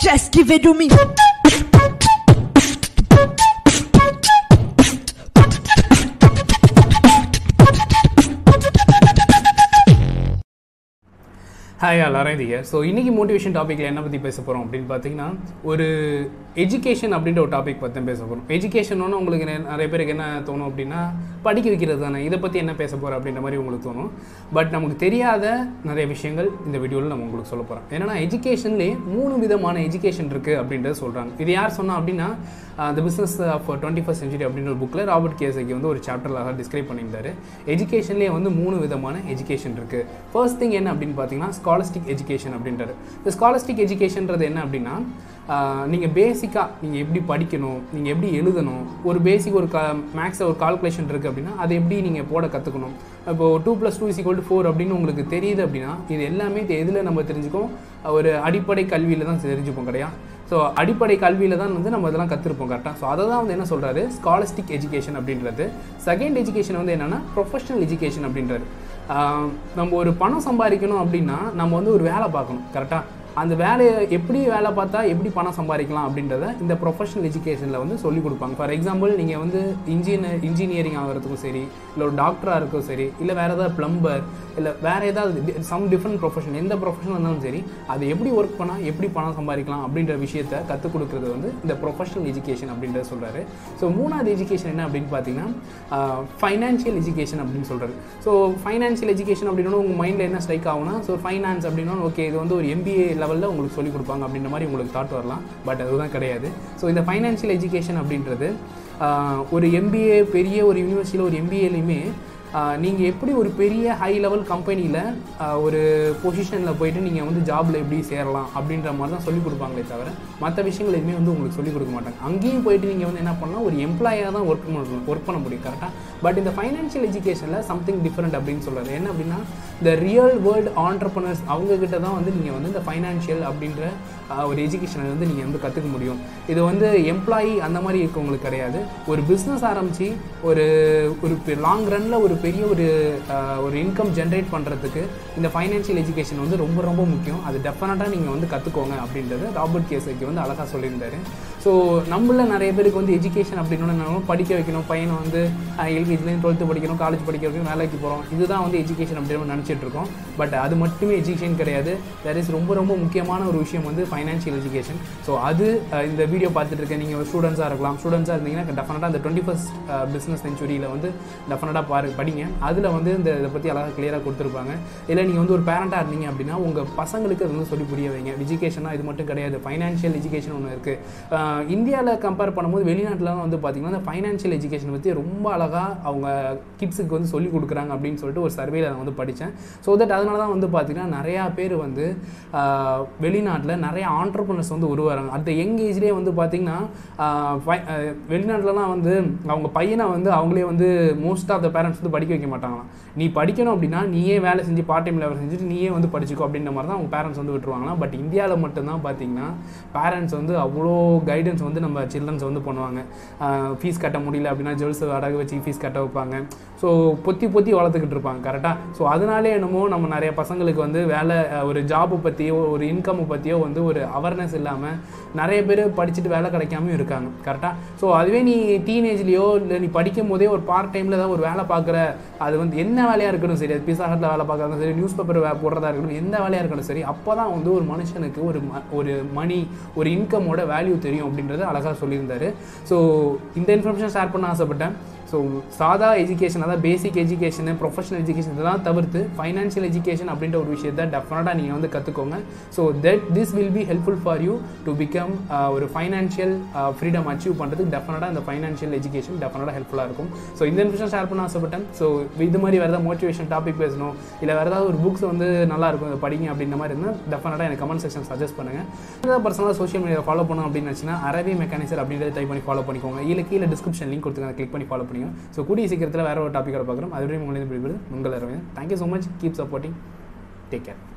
Just give it to me. Hi எல்லாரும் இது so இன்றைக்கி மோட்டிவேஷன் டாப்பிக்கில் என்ன பற்றி பேச போகிறோம் அப்படின்னு பார்த்தீங்கன்னா ஒரு எஜுகேஷன் அப்படின்ற ஒரு டாபிக் பற்றி தான் பேச போகிறோம் எஜுகேஷன் உங்களுக்கு நெ- நிறைய பேருக்கு என்ன தோணும் அப்படின்னா படிக்க வைக்கிறது தானே இதை பற்றி என்ன பேச போகிறோம் அப்படின்ற மாதிரி உங்களுக்கு தோணும் பட் நமக்கு தெரியாத நிறைய விஷயங்கள் இந்த வீடியோவில் நம்ம உங்களுக்கு சொல்ல போகிறோம் என்னன்னா எஜுகேஷன்லேயே மூணு விதமான எஜுகேஷன் இருக்குது அப்படின்றத சொல்கிறாங்க இது யார் சொன்னா அப்படின்னா the business of twenty first century அப்படின்ற ஒரு புக்கில் ராபர்ட் கேசகி வந்து ஒரு சாப்டரில் டிஸ்கிரைப் பண்ணியிருந்தாரு எஜுகேஷன்லேயே வந்து மூணு விதமான எஜுகேஷன் இருக்குது ஃபர்ஸ்ட் திங் என்ன அப்படின்னு பார்த்தீங்கன்னா ஸ்காலஸ்டிக் எஜுகேஷன் அப்படின்றாரு இந்த ஸ்காலஸ்டிக் எஜுகேஷன்றது என்ன அப்படின்னா நீங்கள் பேசிக்காக நீங்கள் எப்படி படிக்கணும் நீங்கள் எப்படி எழுதணும் ஒரு பேசிக் ஒரு க மேக்ஸில் ஒரு கால்குலேஷன் இருக்குது அப்படின்னா அதை எப்படி நீங்கள் போட கற்றுக்கணும் இப்போ two plus two is equal to four அப்படின்னு உங்களுக்கு தெரியுது அப்படின்னா இது எல்லாமே எதில் நம்ம தெரிஞ்சுக்கோம் ஒரு அடிப்படை கல்வியில் தான் தெரிஞ்சுப்போம் கிடையா ஸோ அடிப்படை கல்வியில் தான் வந்து நம்ம இதெல்லாம் கற்றுருப்போம் கரெக்டாக ஸோ அதை தான் வந்து என்ன சொல்கிறாரு ஸ்காலஸ்டிக் எஜுகேஷன் அப்படின்றது செகண்ட் எஜுகேஷன் வந்து என்னென்னா ப்ரொஃபஷனல் எஜுகேஷன் அப்படின்றாரு ஆஹ் நம்ம ஒரு பணம் சம்பாதிக்கணும் அப்படின்னா நம்ம வந்து ஒரு வேலை பார்க்கணும் கரெக்டாக அந்த வேலையை எப்படி வேலை பார்த்தா எப்படி பணம் சம்பாதிக்கலாம் அப்படின்றத இந்த ப்ரொஃபஷனல் எஜுகேஷனில் வந்து சொல்லிக் கொடுப்பாங்க ஃபார் எக்ஸாம்பிள் நீங்கள் வந்து இன்ஜினியர் இன்ஜினியரிங் ஆகிறதுக்கும் சரி இல்லை ஒரு டாக்டராக இருக்கும் சரி இல்லை வேறு ஏதாவது ப்ளம்பர் இல்லை வேறு ஏதாவது சம் டிஃப்ரெண்ட் ப்ரொஃபஷன் எந்த ப்ரொஃபஷன் இருந்தாலும் சரி அது எப்படி ஒர்க் பண்ணால் எப்படி பணம் சம்பாதிக்கலாம் அப்படின்ற விஷயத்த கற்றுக் கொடுக்குறது வந்து இந்த ப்ரொஃபஷனல் எஜுகேஷன் அப்படின்றத சொல்கிறாரு ஸோ மூணாவது எஜுகேஷன் என்ன அப்படின்னு பார்த்தீங்கன்னா ஃபைனான்ஷியல் எஜுகேஷன் அப்படின்னு சொல்கிறாரு ஸோ ஃபைனான்ஷியல் எஜுகேஷன் அப்படின்னா உங்கள் மைண்டில் என்ன ஸ்ட்ரைக் ஆகும்னா ஸோ ஃபைனான்ஸ் அப்படின்னா ஓகே இது வந்து ஒரு எம்பிஏ லெவலில் உங்களுக்கு சொல்லிக் கொடுப்பாங்க அப்படின்ற மாதிரி உங்களுக்கு தாட் வரலாம் பட் அதுதான் கிடையாது ஸோ இந்த ஃபைனான்ஷியல் எஜுகேஷன் அப்படின்றது ஆஹ், ஒரு எம்பிஏ பெரிய ஒரு யூனிவர்சிட்டியில் ஒரு எம்பிஏலையுமே நீங்கள் எப்படி ஒரு பெரிய ஹை லெவல் கம்பெனியில் ஒரு பொசிஷனில் போயிட்டு நீங்கள் வந்து ஜாபில் எப்படி சேரலாம் அப்படின்ற மாதிரி தான் சொல்லிக் கொடுப்பாங்களே தவிர மற்ற விஷயங்கள் எதுவுமே வந்து உங்களுக்கு சொல்லிக் கொடுக்க மாட்டாங்க அங்கேயும் போயிட்டு நீங்கள் வந்து என்ன பண்ணலாம் ஒரு எம்ப்ளாயாக தான் ஒர்க் பண்ண ஒர்க் பண்ண முடியும் கரெக்டாக பட் இந்த ஃபைனான்ஷியல் எஜுகேஷனில் சம்திங் டிஃப்ரெண்ட் அப்படின்னு சொல்கிறது என்ன அப்படின்னா இந்த ரியல் வேர்ல்டு ஆண்டர்பனர்ஸ் அவங்கக்கிட்ட தான் வந்து நீங்கள் வந்து இந்த ஃபைனான்ஷியல் அப்படின்ற ஆஹ், ஒரு எஜுகேஷனை வந்து நீங்கள் வந்து கற்றுக்க முடியும் இது வந்து எம்ப்ளாயி அந்த மாதிரி இருக்கவங்களுக்கு கிடையாது ஒரு பிஸ்னஸ் ஆரம்பித்து ஒரு ஒரு லாங் ரனில் ஒரு பெரிய ஒரு ஆஹ், ஒரு இன்கம் ஜென்ரேட் பண்ணுறதுக்கு இந்த ஃபைனான்ஷியல் எஜுகேஷன் வந்து ரொம்ப ரொம்ப முக்கியம் அது டெஃபினட்டாக நீங்கள் வந்து கற்றுக்கோங்க அப்படின்றது ராபர்ட் கேசைக்கு வந்து அழகாக சொல்லியிருந்தாரு ஸோ நம்மள நிறைய பேருக்கு வந்து எஜுகேஷன் அப்படின்னு நம்ம படிக்க வைக்கணும் பையனை வந்து எல்கேஜிலேருந்து டுவெல்த்து படிக்கணும் காலேஜ் படிக்க வைக்கணும் வேலைக்கு போகிறோம் இதுதான் வந்து எஜுகேஷன் அப்படின்னு நினச்சிட்டு இருக்கோம் பட் அது மட்டுமே எஜுகேஷன் கிடையாது தேர் இஸ் ரொம்ப ரொம்ப முக்கியமான ஒரு விஷயம் வந்து ஃபைனான்ஷியல் எஜுகேஷன் ஸோ அது அஹ், இந்த வீடியோ பார்த்துட்டு இருக்க நீங்கள் ஸ்டூடெண்ட்ஸாக இருக்கலாம் ஸ்டூடெண்ட்ஸாக இருந்தீங்கன்னா டெஃபினட்டாக அந்த டுவெண்ட்டி ஃபஸ்ட் பிஸ்னஸ் செஞ்சுரியில் வந்து டெஃபினட்டாக பாரு படிங்க அதில் வந்து இந்த இதை பற்றி அழகாக கிளியராக கொடுத்துருப்பாங்க இல்லை நீங்கள் வந்து ஒரு பேரண்ட்டாக இருந்தீங்க அப்படின்னா உங்கள் பசங்களுக்கு அது வந்து சொல்லி புரிய வைங்க எஜுகேஷனாக இது மட்டும் கிடையாது ஃபைனான்ஷியல் எஜுகேஷன் ஒன்று இருக்குது இந்தியாவில் கம்பேர் பண்ணும்போது வெளிநாட்டில் வந்து பார்த்தீங்கன்னா இந்த ஃபைனான்ஷியல் எஜுகேஷன் பற்றி ரொம்ப அழகாக அவங்க கிட்ஸுக்கு வந்து சொல்லி கொடுக்குறாங்க அப்படின்னு சொல்லிட்டு ஒரு சர்வேல நான் வந்து படித்தேன் ஸோ தட் அதனால தான் வந்து பார்த்தீங்கன்னா நிறையா பேர் வந்து ஆஹ், வெளிநாட்டில் நிறைய ஆண்டர்பனர்ஸ் வந்து உருவாகிறாங்க அந்த யங் ஏஜ்லேயே வந்து பார்த்தீங்கன்னா ஆஹ், fi- ஆஹ், வெளிநாட்டிலலாம் வந்து அவங்க பையனை வந்து அவங்களே வந்து மோஸ்ட் ஆஃப் த பேரண்ட்ஸ் வந்து படிக்க வைக்க மாட்டாங்களாம் நீ படிக்கணும் அப்படின்னா நீயே வேலை செஞ்சு பார்ட் டைம் வேலை செஞ்சுட்டு நீயே வந்து படிச்சுக்கோ அப்படின்ற மாதிரி தான் அவங்க பேரண்ட்ஸ் வந்து விட்டுருவாங்களாம் பட் இந்தியாவில் மட்டும்தான் பார்த்தீங்கன்னா பேரண்ட்ஸ் வந்து அவ்வளோ கைடன்ஸ் வந்து நம்ம சில்ட்ரன்ஸ் வந்து பண்ணுவாங்க ஃபீஸ் கட்ட முடியல அப்படின்னா ஜுவல்ஸ் அடகு வச்சு ஃபீஸ் கட்ட வைப்பாங்க ஸோ பொத்தி பொத்தி வளர்த்துக்கிட்டு இருப்பாங்க கரெக்டாக ஸோ அதனாலே என்னமோ நம்ம நிறைய பசங்களுக்கு வந்து வேலை அஹ், ஒரு ஜாபை பற்றியோ ஒரு இன்கம்மை பற்றியோ வந்து ஒரு அவேர்னஸ் இல்லாமல் நிறைய பேர் படிச்சுட்டு வேலை கிடைக்காமையும் இருக்காங்க கரெக்டாக ஸோ அதுவே நீ டீனேஜ்லேயோ இல்லை நீ படிக்கும் போதே ஒரு பார்ட் டைமில் தான் ஒரு வேலை பார்க்குற அது வந்து என்ன வேலையாக இருக்கணும் சரி அது பிசா ஹட்டில் வேலை பார்க்கறதும் சரி நியூஸ் பேப்பர் போடுறதா இருக்கணும் எந்த வேலையாக இருக்கணும் சரி அப்போ தான் வந்து ஒரு மனுஷனுக்கு ஒரு ம- ஒரு மணி ஒரு இன்கமோட வேல்யூ தெரியும் அப்படின்றத அழகாக சொல்லியிருந்தாரு ஸோ இந்த இன்ஃபர்மேஷன் ஷேர் பண்ண ஆசைப்பட்டேன் ஸோ சாதா எஜுகேஷன் அதாவது பேசிக் எஜுகேஷன் ப்ரொஃபஷனல் எஜுகேஷன் இதெல்லாம் தவிர்த்து ஃபைனான்ஷியல் எஜுகேஷன் அப்படின்ற ஒரு விஷயத்தை டெஃபினட்டாக நீங்கள் வந்து கற்றுக்கோங்க so that this will be helpful for you to become ஒரு ஃபைனான்ஷியல் ஃப்ரீடம் அச்சீவ் பண்ணுறதுக்கு டெஃபினட்டாக இந்த ஃபைனான்ஷியல் எஜுகேஷன் டெஃபினட்டாக ஹெல்ப்ஃபுல்லாக இருக்கும் ஸோ இந்த இன்ஃபர்மேஷன் ஷேர் பண்ண ஆசைப்பட்டேன் ஸோ இது மாதிரி வேறு ஏதாவது மோட்டிவேஷன் டாபிக் பேசணும் இல்லை வேறு ஏதாவது ஒரு புக்ஸ் வந்து நல்லா இருக்கும் இதை படிங்க அப்படின்ற மாதிரி இருந்தால் டெஃபினட்டாக எனக்கு கமெண்ட் செக்ஷன் சஜஸ்ட் பண்ணுங்கள் ஏதாவது பர்சனலாக சோஷியல் மீடியா ஃபாலோ பண்ணணும் அப்படின்னு நினச்சினா அரபி மெக்கானிசர் அப்படின்றத டைப் பண்ணி ஃபாலோ பண்ணிக்கோங்க இல்லை கீழே டிஸ்கிரிப்ஷன் லிங்க் கொடுத்துருங்க கிளிக் பண்ணி ஃபாலோ பண்ணிக்கோங்க ஸோ கூடிய சீக்கிரத்தில் வேறு ஒரு டாப்பிக்கோட பார்க்குறோம் அதுவரையும் உங்களுக்கு உங்கள் Aravind thank you so much keep supporting take care